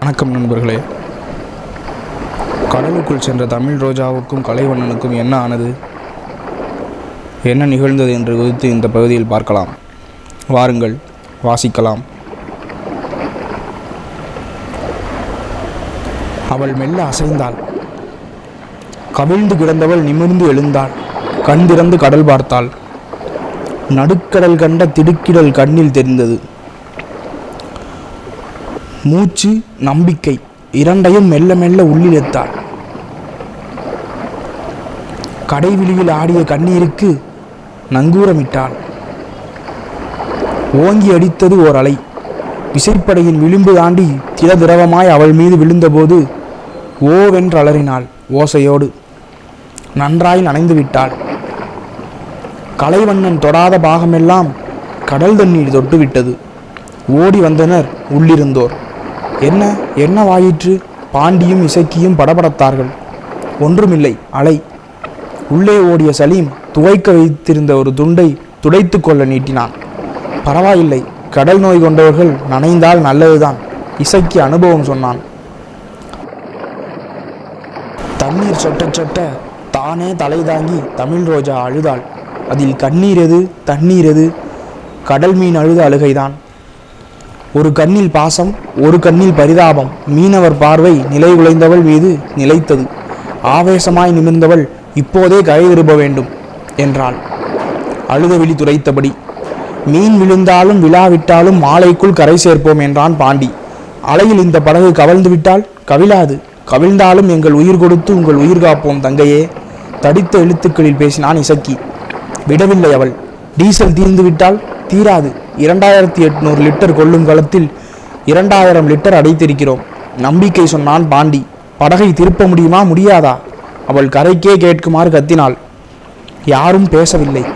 வணக்கம் நண்பர்களே கடலுக்குள் சென்ற தமிழ் ரோஜாவுக்கும் கலைவண்ணனுக்கும் என்ன ஆனது என்ன நிகழ்ந்தது என்று குறித்து இந்த பகுதியில் பார்க்கலாம் வாருங்கள் வாசிக்கலாம் அவள் மெல்ல அசைந்தாள் கவிழ்ந்து கிடந்தவள் நிமிர்ந்து எழுந்தாள் கண் திறந்து கடல் பார்த்தாள் நடுக்கடல் கண்ட திடுக்கிடல் கண்ணில் தெரிந்தது மூச்சு நம்பிக்கை இரண்டையும் மெல்ல மெல்ல உள்ளிழுத்தாள் கடைவிழியில் ஆடிய கண்ணீருக்கு நங்கூரமிட்டாள் ஓங்கி அடித்தது ஓர் அலை விசைப்படையின் விளிம்பு தாண்டி தில திரவமாய் அவள் மீது விழுந்தபோது ஓவென்று அலறினாள் ஓசையோடு நன்றாய் நனைந்து விட்டாள் கலைவண்ணன் தொடாத பாகமெல்லாம் கடல் தண்ணீர் தொட்டுவிட்டது ஓடி வந்தனர் உள்ளிருந்தோர் என்ன என்னவாயிற்று பாண்டியும் இசக்கியும் படபடத்தார்கள் ஒன்றுமில்லை அலை உள்ளே ஓடிய சலீம் துவைக்க வைத்திருந்த ஒரு துண்டை துடைத்து கொள்ள நீட்டினான் பரவாயில்லை கடல் நோய் கொண்டவர்கள் நனைந்தால் நல்லதுதான் இசக்கி அனுபவம் சொன்னான் தண்ணீர் சொட்ட சொட்ட தானே தலை தாங்கி தமிழ் ரோஜா அழுதாள் அதில் கண்ணீர் எது தண்ணீர் எது கடல் மீன் அழுத அழுகைதான் ஒரு கண்ணில் பாசம் ஒரு கண்ணில் பரிதாபம் மீனவர் பார்வை நிலை குலைந்தவள் மீது நிலைத்தது ஆவேசமாய் நிமிர்ந்தவள் இப்போதே கரை திரும்ப வேண்டும் என்றாள் அழுத விழி துரைத்தபடி மீன் விழுந்தாலும் விழாவிட்டாலும் மாலைக்குள் கரை சேர்ப்போம் என்றான் பாண்டி அலையில் இந்த படகு கவிழ்ந்து விட்டால் கவிழாது கவிழ்ந்தாலும் எங்கள் உயிர் கொடுத்து உங்கள் உயிர் காப்போம் தங்கையே தடித்த எழுத்துக்களில் பேசினான் இசக்கி விடவில்லை அவள் டீசல் தீர்ந்து விட்டால் தீராது இரண்டாயிரத்தி எட்நூறு லிட்டர் கொள்ளும் களத்தில் இரண்டாயிரம் லிட்டர் அடைத்திருக்கிறோம் நம்பிக்கை சொன்னான் பாண்டி படகை திருப்ப முடியுமா முடியாதா அவள் கரைக்கே கேட்குமாறு கத்தினாள் யாரும் பேசவில்லை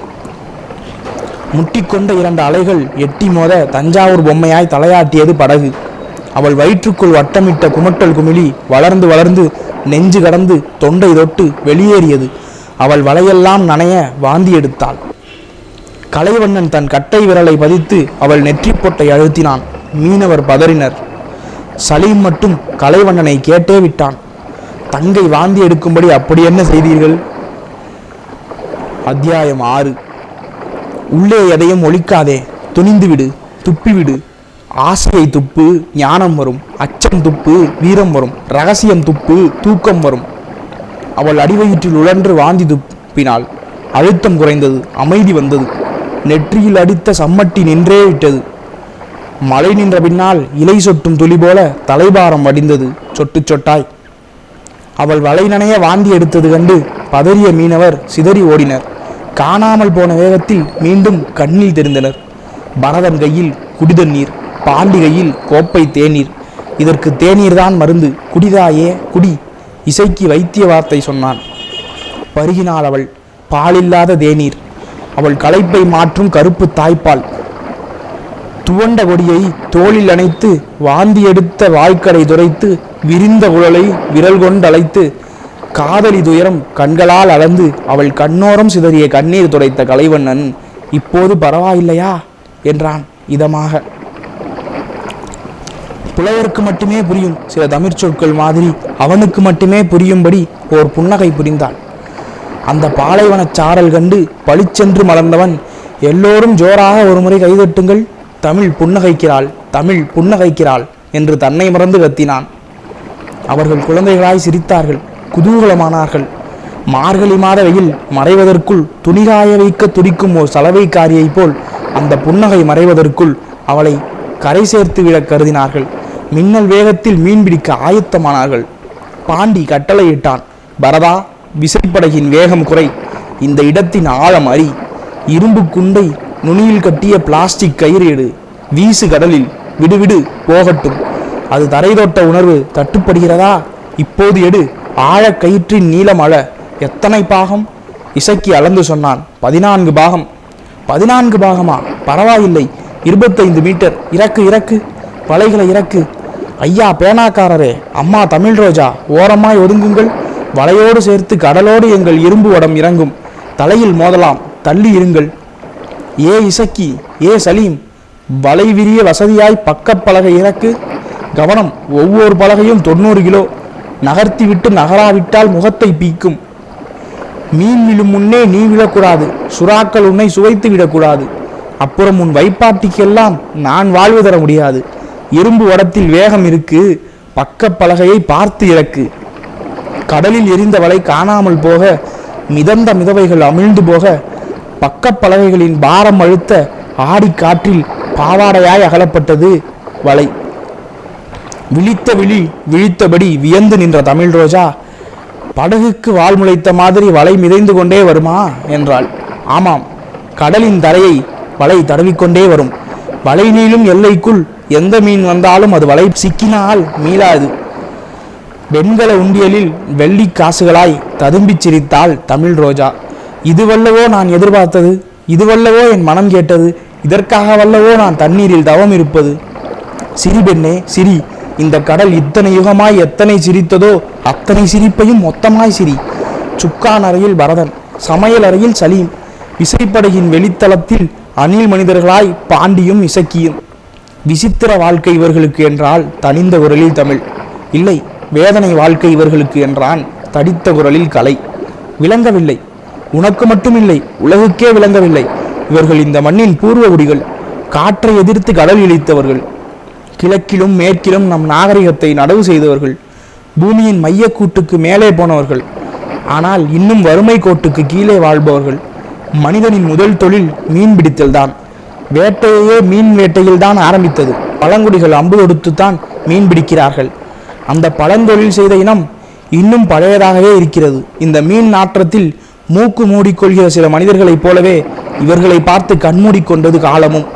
முட்டிக்கொண்ட இரண்டு அலைகள் எட்டி மோத தஞ்சாவூர் பொம்மையாய் தலையாட்டியது படகு அவள் வயிற்றுக்குள் வட்டமிட்ட குமட்டல் குமிழி வளர்ந்து வளர்ந்து நெஞ்சு கடந்து தொண்டை தொட்டு வெளியேறியது அவள் வலையெல்லாம் நனைய வாந்தி எடுத்தாள் கலைவண்ணன் தன் கட்டை விரலை பதித்து அவள் நெற்றிப் பொட்டை அழுத்தினான் மீனவர் பதறினர் சலீம் மட்டும் கலைவண்ணனை கேட்டே விட்டான் தங்கை வாந்தி எடுக்கும்படி அப்படி என்ன செய்தீர்கள் அத்தியாயம் ஆறு உள்ளே எதையும் ஒழிக்காதே துணிந்து விடு துப்பிவிடு ஆசையை துப்பு ஞானம் வரும் அச்சம் துப்பு வீரம் வரும் ரகசியம் துப்பு தூக்கம் வரும் அவள் அடிவயிற்றில் உழன்று வாந்தி துப்பினாள் அழுத்தம் குறைந்தது அமைதி வந்தது நெற்றியில் அடித்த சம்மட்டி நின்றே விட்டது மழை நின்ற பின்னால் இலை சொட்டும் துளி போல தலைபாரம் வடிந்தது சொட்டு சொட்டாய் அவள் வலை நனைய வாந்தி எடுத்தது கண்டு பதறிய மீனவர் சிதறி ஓடினர் காணாமல் போன வேகத்தில் மீண்டும் கண்ணில் தெரிந்தனர் பரதன் கையில் குடிதண்ணீர் பாண்டி கையில் கோப்பை தேநீர் இதற்கு தேநீர் தான் மருந்து குடிதாயே குடி இசைக்கு வைத்திய வார்த்தை சொன்னான் பருகினாள் அவள் பாலில்லாத தேநீர் அவள் களைப்பை மாற்றும் கருப்பு தாய்ப்பால் துவண்ட கொடியை தோளில் அணைத்து வாந்தி எடுத்த வாய்க்கடை துரைத்து விரிந்த குழலை விரல் கொண்டழைத்து காதலி துயரம் கண்களால் அளந்து அவள் கண்ணோரம் சிதறிய கண்ணீர் துடைத்த கலைவண்ணன் இப்போது பரவாயில்லையா என்றான் இதமாக புலவருக்கு மட்டுமே புரியும் சில தமிழ்ச் சொற்கள் மாதிரி அவனுக்கு மட்டுமே புரியும்படி ஓர் புன்னகை புரிந்தாள் அந்த பாலைவனச் சாரல் கண்டு பளிச்சென்று மலர்ந்தவன் எல்லோரும் ஜோராக ஒருமுறை கைதட்டுங்கள் தமிழ் புன்னகைக்கிறாள் தமிழ் புன்னகைக்கிறாள் என்று தன்னை மறந்து கத்தினான் அவர்கள் குழந்தைகளாய் சிரித்தார்கள் குதூகலமானார்கள் மார்கழி மாத வெயில் மறைவதற்குள் துணிகாய வைக்க துடிக்கும் ஓர் சலவைக்காரியைப் போல் அந்த புன்னகை மறைவதற்குள் அவளை கரை சேர்த்து விட கருதினார்கள் மின்னல் வேகத்தில் மீன் பிடிக்க ஆயத்தமானார்கள் பாண்டி கட்டளையிட்டான் பரதா விசைப்படகின் வேகம் குறை இந்த இடத்தின் ஆழம் அறி இரும்பு குண்டை நுனியில் கட்டிய பிளாஸ்டிக் கயிறு எடு வீசு கடலில் விடுவிடு போகட்டும் அது தரை தொட்ட உணர்வு தட்டுப்படுகிறதா இப்போது எடு ஆழக் கயிற்றின் நீளம் அள எத்தனை பாகம் இசக்கி அளந்து சொன்னான் பதினான்கு பாகம் பதினான்கு பாகமா பரவாயில்லை இருபத்தைந்து மீட்டர் இறக்கு இறக்கு வலைகளை இறக்கு ஐயா பேனாக்காரரே அம்மா தமிழ் ரோஜா ஓரமாய் ஒதுங்குங்கள் வலையோடு சேர்த்து கடலோடு எங்கள் இரும்பு வடம் இறங்கும் தலையில் மோதலாம் தள்ளி இருங்கள் ஏ இசக்கி ஏ சலீம் வலை விரிய வசதியாய் பக்கப்பலகை இறக்கு கவனம் ஒவ்வொரு பலகையும் தொண்ணூறு கிலோ நகர்த்தி விட்டு நகராவிட்டால் முகத்தை பீக்கும் மீன் விழும் முன்னே நீ விழக்கூடாது சுறாக்கள் உன்னை சுவைத்து விடக்கூடாது அப்புறம் உன் வைப்பாட்டிக்கெல்லாம் நான் வாழ்வு தர முடியாது இரும்பு வடத்தில் வேகம் இருக்கு பக்கப் பலகையை பார்த்து இறக்கு கடலில் எரிந்த வலை காணாமல் போக மிதந்த மிதவைகள் அமிழ்ந்து போக பக்கப் பலகைகளின் பாரம் அழுத்த ஆடி காற்றில் பாவாடையாய் அகலப்பட்டது வலை விழித்த விழி விழித்தபடி வியந்து நின்ற தமிழ் ரோஜா படகுக்கு வால் முளைத்த மாதிரி வலை மிதைந்து கொண்டே வருமா என்றாள் ஆமாம் கடலின் தரையை வலை தடவிக்கொண்டே வரும் வலை நீளும் எல்லைக்குள் எந்த மீன் வந்தாலும் அது வலை சிக்கினால் மீளாது வெண்கல உண்டியலில் வெள்ளி காசுகளாய் ததும்பிச் சிரித்தாள் தமிழ் ரோஜா இதுவல்லவோ நான் எதிர்பார்த்தது இதுவல்லவோ என் மனம் கேட்டது இதற்காக வல்லவோ நான் தண்ணீரில் தவம் இருப்பது சிரி பெண்ணே சிரி இந்த கடல் இத்தனை யுகமாய் எத்தனை சிரித்ததோ அத்தனை சிரிப்பையும் மொத்தமாய் சிரி சுக்கான் அறையில் பரதன் சமையல் அறையில் சலீம் விசைப்படகின் வெளித்தளத்தில் அணில் மனிதர்களாய் பாண்டியும் இசக்கியும் விசித்திர வாழ்க்கை இவர்களுக்கு என்றால் தனிந்த குரலில் தமிழ் இல்லை வேதனை வாழ்க்கை இவர்களுக்கு என்றான் தடித்த குரலில் கலை விளங்கவில்லை உனக்கு மட்டுமில்லை உலகுக்கே விளங்கவில்லை இவர்கள் இந்த மண்ணின் பூர்வ குடிகள் காற்றை எதிர்த்து கடல் இழித்தவர்கள் கிழக்கிலும் மேற்கிலும் நம் நாகரிகத்தை நடவு செய்தவர்கள் பூமியின் மையக்கூட்டுக்கு மேலே போனவர்கள் ஆனால் இன்னும் வறுமை கோட்டுக்கு கீழே வாழ்பவர்கள் மனிதனின் முதல் தொழில் மீன் பிடித்தல்தான் வேட்டையே மீன் வேட்டையில்தான் ஆரம்பித்தது பழங்குடிகள் அம்பு தொடுத்துத்தான் மீன் பிடிக்கிறார்கள் அந்த பழந்தொழில் செய்த இனம் இன்னும் பழையதாகவே இருக்கிறது இந்த மீன் நாற்றத்தில் மூக்கு மூடிக்கொள்கிற சில மனிதர்களைப் போலவே இவர்களை பார்த்து கண்மூடிக்கொண்டது காலமும்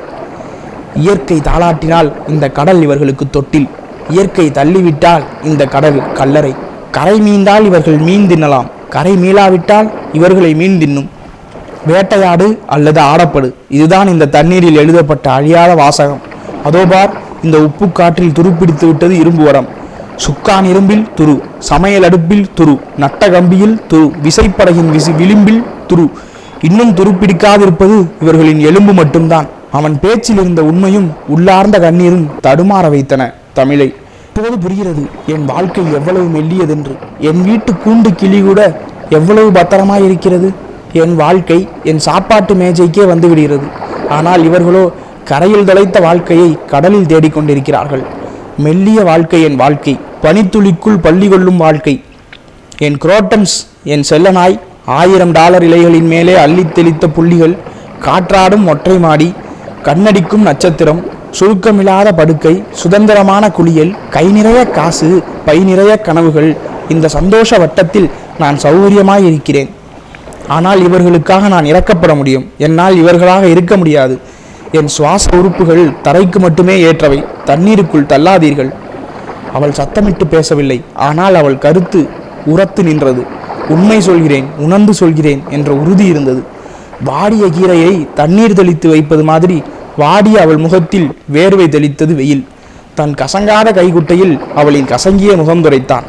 இயற்கை தாளாட்டினால் இந்த கடல் இவர்களுக்கு தொட்டில் இயற்கை தள்ளிவிட்டால் இந்த கடல் கல்லறை கரை மீண்டால் இவர்கள் மீன் தின்னலாம் கரை மீளாவிட்டால் இவர்களை மீன் தின்னும் வேட்டையாடு அல்லது ஆடப்படு இதுதான் இந்த தண்ணீரில் எழுதப்பட்ட அழியாத வாசகம் அதோ பார் இந்த உப்பு காற்றில் துருப்பிடித்து விட்டது இரும்பு வடம் சுக்கான் இரும்பில் துரு சமையல் அடுப்பில் துரு நட்ட கம்பியில் துரு விசைப்படகின் விசி விளிம்பில் துரு இன்னும் துருப்பிடிக்காதிருப்பது இவர்களின் எலும்பு மட்டும்தான் அவன் பேச்சில் இருந்த உண்மையும் உள்ளார்ந்த கண்ணீரும் தடுமாற வைத்தன தமிழை இப்போது புரிகிறது என் வாழ்க்கை எவ்வளவு மெல்லியதென்று என் வீட்டு கூண்டு கிளி கூட எவ்வளவு பத்திரமாய் இருக்கிறது என் வாழ்க்கை என் சாப்பாட்டு மேஜைக்கே வந்து விடுகிறது ஆனால் இவர்களோ கரையில் தொலைத்த வாழ்க்கையை கடலில் தேடிக்கொண்டிருக்கிறார்கள் மெல்லிய வாழ்க்கை என் வாழ்க்கை பனித்துளிக்குள் பள்ளி கொள்ளும் வாழ்க்கை என் குரோட்டன்ஸ் என் செல்லனாய் ஆயிரம் டாலர் இலைகளின் மேலே அள்ளித் தெளித்த புள்ளிகள் காற்றாடும் ஒற்றை மாடி கண்ணடிக்கும் நட்சத்திரம் சுருக்கமில்லாத படுக்கை சுதந்திரமான குளியல் கை நிறைய காசு பை நிறைய கனவுகள் இந்த சந்தோஷ வட்டத்தில் நான் சௌகரியமாய் இருக்கிறேன் ஆனால் இவர்களுக்காக நான் இறக்கப்பட முடியும் என்னால் இவர்களாக இருக்க முடியாது என் சுவாச உறுப்புகள் தரைக்கு மட்டுமே ஏற்றவை தண்ணீருக்குள் தள்ளாதீர்கள் அவள் சத்தமிட்டு பேசவில்லை ஆனால் அவள் கருத்து உரத்து நின்றது உண்மை சொல்கிறேன் உணர்ந்து சொல்கிறேன் என்ற உறுதி இருந்தது வாடிய கீரையை தண்ணீர் தெளித்து வைப்பது மாதிரி வாடிய அவள் முகத்தில் வேர்வை தெளித்தது வெயில் தன் கசங்காத கைகுட்டையில் அவளின் கசங்கிய முகம் துரைத்தான்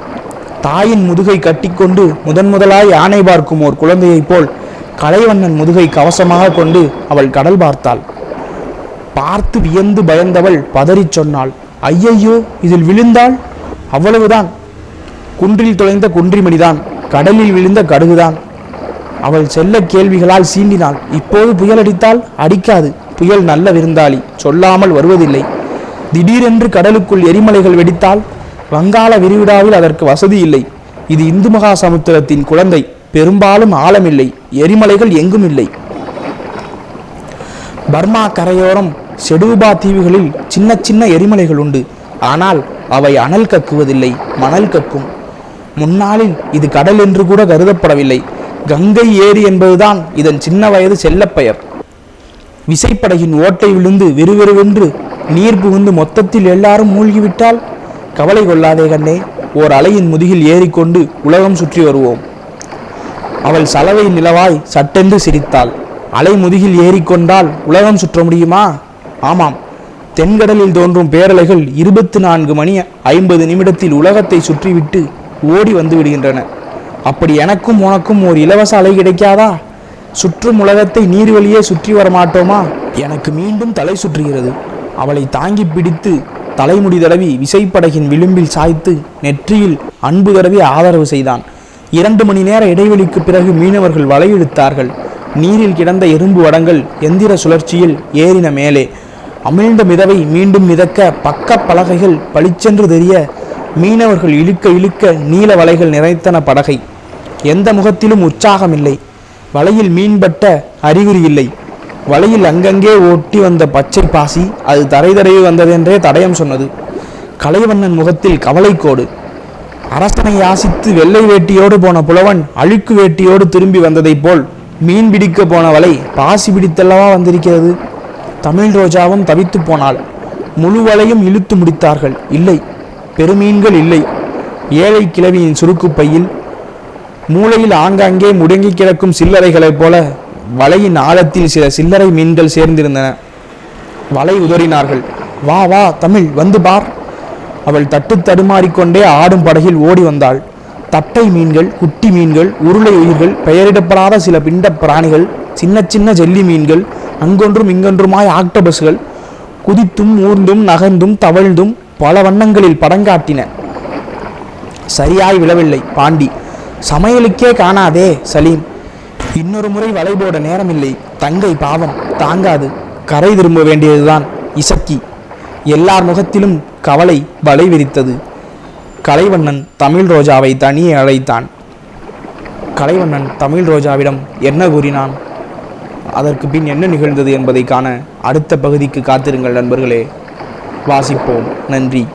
தாயின் முதுகை கட்டிக்கொண்டு முதன் முதலாய் யானை பார்க்கும் ஓர் குழந்தையைப் போல் கலைவண்ணன் முதுகை கவசமாக கொண்டு அவள் கடல் பார்த்தாள் பார்த்து வியந்து பயந்தவள் பதறிச் சொன்னாள் ஐயையோ இதில் விழுந்தாள் அவ்வளவுதான் குன்றில் தொலைந்த குன்றிமணிதான் கடலில் விழுந்த கடுகுதான் அவள் செல்ல கேள்விகளால் சீண்டினாள் இப்போது புயல் அடித்தால் அடிக்காது புயல் நல்ல விருந்தாளி சொல்லாமல் வருவதில்லை திடீரென்று கடலுக்குள் எரிமலைகள் வெடித்தால் வங்காள விரிகுடாவில் அதற்கு வசதி இல்லை இது இந்து மகா சமுத்திரத்தின் குழந்தை பெரும்பாலும் ஆழமில்லை எரிமலைகள் எங்கும் இல்லை பர்மா கரையோரம் செடூபா தீவுகளில் சின்ன சின்ன எரிமலைகள் உண்டு ஆனால் அவை அனல் கக்குவதில்லை மணல் கக்கும் முன்னாளில் இது கடல் என்று கூட கருதப்படவில்லை கங்கை ஏரி என்பதுதான் இதன் சின்ன வயது செல்லப்பெயர் விசைப்படகின் ஓட்டை விழுந்து விறுவிறுவென்று நீர் புகுந்து மொத்தத்தில் எல்லாரும் மூழ்கிவிட்டால் கவலை கொள்ளாதே கண்ணே ஓர் அலையின் முதுகில் ஏறிக்கொண்டு உலகம் சுற்றி வருவோம் அவள் சலவை நிலவாய் சட்டென்று சிரித்தாள் அலை முதுகில் ஏறிக்கொண்டால் உலகம் சுற்ற முடியுமா ஆமாம் தென்கடலில் தோன்றும் பேரலைகள் இருபத்தி நான்கு மணி ஐம்பது நிமிடத்தில் உலகத்தை சுற்றிவிட்டு ஓடி வந்து விடுகின்றன அப்படி எனக்கும் உனக்கும் ஒரு இலவச அலை கிடைக்காதா சுற்றும் உலகத்தை நீர் வழியே சுற்றி வர மாட்டோமா எனக்கு மீண்டும் தலை சுற்றுகிறது அவளை தாங்கி பிடித்து தலைமுடி தடவி விசைப்படகின் விளிம்பில் சாய்த்து நெற்றியில் அன்பு தடவி ஆதரவு செய்தான் இரண்டு மணி நேர இடைவெளிக்கு பிறகு மீனவர்கள் வலையிழுத்தார்கள் நீரில் கிடந்த எறும்பு வடங்கள் எந்திர சுழற்சியில் ஏறின மேலே அமிழ்ந்த மிதவை மீண்டும் மிதக்க பக்க பலகைகள் பளிச்சென்று தெரிய மீனவர்கள் இழுக்க இழுக்க நீல வலைகள் நிறைத்தன படகை எந்த முகத்திலும் உற்சாகமில்லை வலையில் மீன்பட்ட அறிகுறி இல்லை வலையில் அங்கங்கே ஒட்டி வந்த பச்சை பாசி அது தரை தடவி வந்ததென்றே தடயம் சொன்னது கலைவண்ணன் முகத்தில் கவலைக்கோடு அரசனை யாசித்து வெள்ளை வேட்டியோடு போன புலவன் அழுக்கு வேட்டியோடு திரும்பி வந்ததைப் போல் மீன் பிடிக்க போன வலை பாசி பிடித்தல்லவா வந்திருக்கிறது தமிழ் ரோஜாவும் தவித்து போனாள் முழு வலையும் இழுத்து முடித்தார்கள் இல்லை பெருமீன்கள் இல்லை ஏழை கிழவியின் சுருக்கு பையில் மூளையில் ஆங்காங்கே முடங்கி கிடக்கும் சில்லறைகளைப் போல வலையின் ஆழத்தில் சில சில்லறை மீன்கள் சேர்ந்திருந்தன வலை உதறினார்கள் வா வா தமிழ் வந்து பார் அவள் தட்டு தடுமாறிக்கொண்டே ஆடும் படகில் ஓடி வந்தாள் தட்டை மீன்கள் குட்டி மீன்கள் உருளை உயிர்கள் பெயரிடப்படாத சில பிண்ட பிராணிகள் சின்ன சின்ன ஜெல்லி மீன்கள் அங்கொன்றும் இங்கொன்றுமாய் ஆக்டோபஸ்கள் குதித்தும் ஊர்ந்தும் நகர்ந்தும் தவழ்ந்தும் பல வண்ணங்களில் படங்காட்டின சரியாய் விழவில்லை பாண்டி சமையலுக்கே காணாதே சலீம் இன்னொரு முறை வலை போட நேரமில்லை தங்கை பாவம் தாங்காது கரை திரும்ப வேண்டியதுதான் இசக்கி எல்லார் முகத்திலும் கவலை வலை விரித்தது கலைவண்ணன் தமிழ் ரோஜாவை தனியே அழைத்தான் கலைவண்ணன் தமிழ் ரோஜாவிடம் என்ன கூறினான் அதற்கு பின் என்ன நிகழ்ந்தது என்பதை காண அடுத்த பகுதிக்கு காத்திருங்கள் நண்பர்களே வாசிப்போம் நன்றி